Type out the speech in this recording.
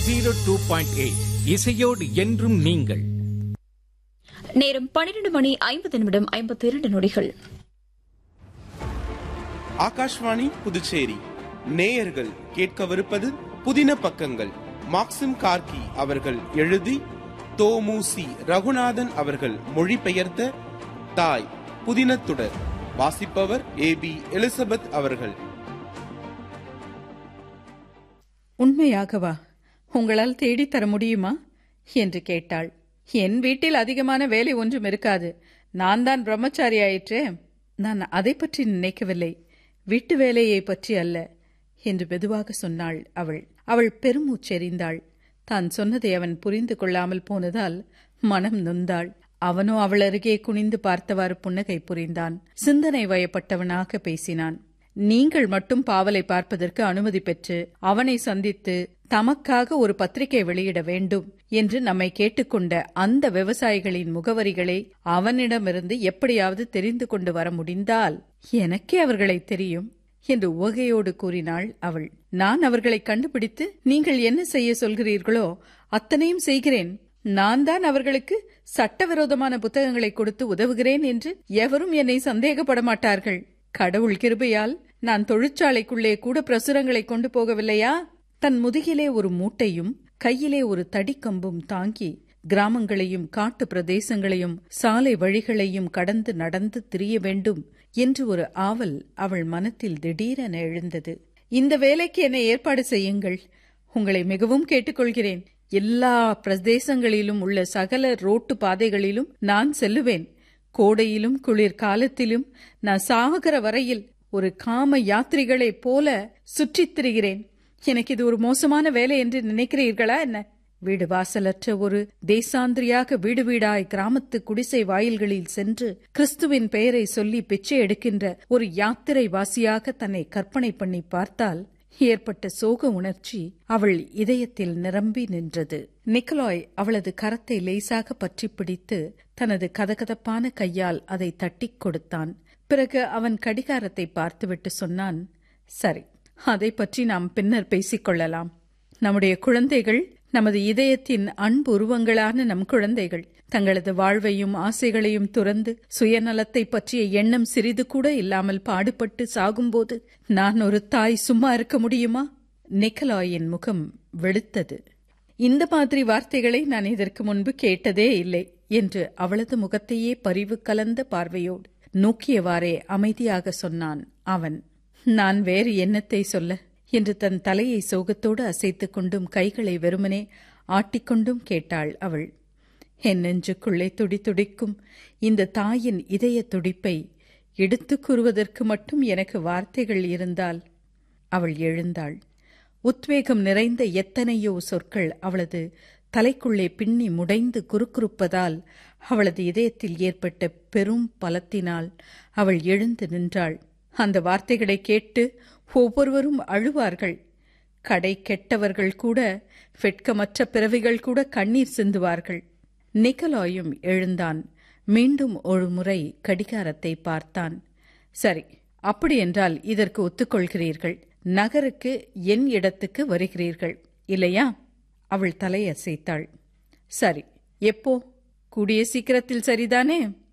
zero two point eight இசையோடு என்றும் நீங்கள் நேரம் பன்னிரண்டு மணி ஐம்பது நிமிடம் ஐம்பத்தி இரண்டு நொடிகள் ஆகாஷ்வாணி புதுச்சேரி நேயர்கள் கேட்கவிருப்பது புதின பக்கங்கள் மாக்சிம் கார்கி அவர்கள் எழுதி தோமுசி ரகுநாதன் அவர்கள் மொழிபெயர்த்த தாய் புதினத்துடர் வாசிப்பவர் ஏ பி எலிசபெத் அவர்கள் உண்மையாகவா உங்களால் தேடித் தர முடியுமா என்று கேட்டாள் என் வீட்டில் அதிகமான வேலை ஒன்றும் இருக்காது நான் தான் பிரம்மச்சாரி ஆயிற்றே நான் அதை பற்றி நினைக்கவில்லை வீட்டு வேலையை பற்றி அல்ல என்று மெதுவாக சொன்னாள் அவள் அவள் பெருமூச்செறிந்தாள் தான் சொன்னதை அவன் புரிந்து கொள்ளாமல் போனதால் மனம் நொந்தாள் அவனோ அவள் அருகே குனிந்து பார்த்தவாறு புன்னகை புரிந்தான் சிந்தனை வயப்பட்டவனாக பேசினான் நீங்கள் மட்டும் பாவலை பார்ப்பதற்கு அனுமதி பெற்று அவனை சந்தித்து தமக்காக ஒரு பத்திரிகை வெளியிட வேண்டும் என்று நம்மை கேட்டுக்கொண்ட அந்த விவசாயிகளின் முகவரிகளை அவனிடமிருந்து எப்படியாவது தெரிந்து கொண்டு வர முடிந்தால் எனக்கே அவர்களை தெரியும் என்று உவகையோடு கூறினாள் அவள் நான் அவர்களை கண்டுபிடித்து நீங்கள் என்ன செய்ய சொல்கிறீர்களோ அத்தனையும் செய்கிறேன் நான் தான் அவர்களுக்கு சட்டவிரோதமான புத்தகங்களை கொடுத்து உதவுகிறேன் என்று எவரும் என்னை சந்தேகப்பட மாட்டார்கள் கடவுள் கிருபையால் நான் தொழிற்சாலைக்குள்ளே கூட பிரசுரங்களை கொண்டு போகவில்லையா தன் முதுகிலே ஒரு மூட்டையும் கையிலே ஒரு தடிக்கம்பும் தாங்கி கிராமங்களையும் காட்டு பிரதேசங்களையும் சாலை வழிகளையும் கடந்து நடந்து திரிய வேண்டும் என்று ஒரு ஆவல் அவள் மனத்தில் திடீரென எழுந்தது இந்த வேலைக்கு என்னை ஏற்பாடு செய்யுங்கள் உங்களை மிகவும் கேட்டுக்கொள்கிறேன் எல்லா பிரதேசங்களிலும் உள்ள சகல ரோட்டு பாதைகளிலும் நான் செல்லுவேன் கோடையிலும் குளிர் காலத்திலும் நான் சாகர வரையில் ஒரு காம யாத்திரிகளைப் போல சுற்றித் திரிகிறேன் எனக்கு இது ஒரு மோசமான வேலை என்று நினைக்கிறீர்களா என்ன வீடு வாசலற்ற ஒரு தேசாந்திரியாக வீடு வீடாய் கிராமத்து குடிசை வாயில்களில் சென்று கிறிஸ்துவின் பெயரை சொல்லி பிச்சை எடுக்கின்ற ஒரு யாத்திரை வாசியாக தன்னை கற்பனை பண்ணி பார்த்தால் ஏற்பட்ட சோக உணர்ச்சி அவள் இதயத்தில் நிரம்பி நின்றது நிக்கலாய் அவளது கரத்தை லேசாக பற்றி பிடித்து தனது கதகதப்பான கையால் அதை தட்டிக் கொடுத்தான் பிறகு அவன் கடிகாரத்தை பார்த்துவிட்டு சொன்னான் சரி அதை பற்றி நாம் பின்னர் பேசிக்கொள்ளலாம் நம்முடைய குழந்தைகள் நமது இதயத்தின் அன்பு உருவங்களான நம் குழந்தைகள் தங்களது வாழ்வையும் ஆசைகளையும் துறந்து சுயநலத்தை பற்றிய எண்ணம் சிறிது கூட இல்லாமல் பாடுபட்டு சாகும்போது நான் ஒரு தாய் சும்மா இருக்க முடியுமா நிக்கலாயின் முகம் வெளுத்தது இந்த மாதிரி வார்த்தைகளை நான் இதற்கு முன்பு கேட்டதே இல்லை என்று அவளது முகத்தையே பரிவு கலந்த பார்வையோடு நோக்கியவாறே அமைதியாக சொன்னான் அவன் நான் வேறு எண்ணத்தை சொல்ல என்று தன் தலையை சோகத்தோடு அசைத்துக் கொண்டும் கைகளை வெறுமனே ஆட்டிக்கொண்டும் கேட்டாள் அவள் என் நெஞ்சுக்குள்ளே துடி துடிக்கும் இந்த தாயின் இதய துடிப்பை எடுத்துக் கூறுவதற்கு மட்டும் எனக்கு வார்த்தைகள் இருந்தால் அவள் எழுந்தாள் உத்வேகம் நிறைந்த எத்தனையோ சொற்கள் அவளது தலைக்குள்ளே பின்னி முடைந்து குறுக்குறுப்பதால் அவளது இதயத்தில் ஏற்பட்ட பெரும் பலத்தினால் அவள் எழுந்து நின்றாள் அந்த வார்த்தைகளை கேட்டு ஒவ்வொருவரும் அழுவார்கள் கடை கெட்டவர்கள் கூட வெட்கமற்ற பிறவிகள் கூட கண்ணீர் சிந்துவார்கள் நிக்கலாயும் எழுந்தான் மீண்டும் ஒரு முறை கடிகாரத்தை பார்த்தான் சரி அப்படியென்றால் இதற்கு ஒத்துக்கொள்கிறீர்கள் நகருக்கு என் இடத்துக்கு வருகிறீர்கள் இல்லையா அவள் தலையசைத்தாள் சரி எப்போ கூடிய சீக்கிரத்தில் சரிதானே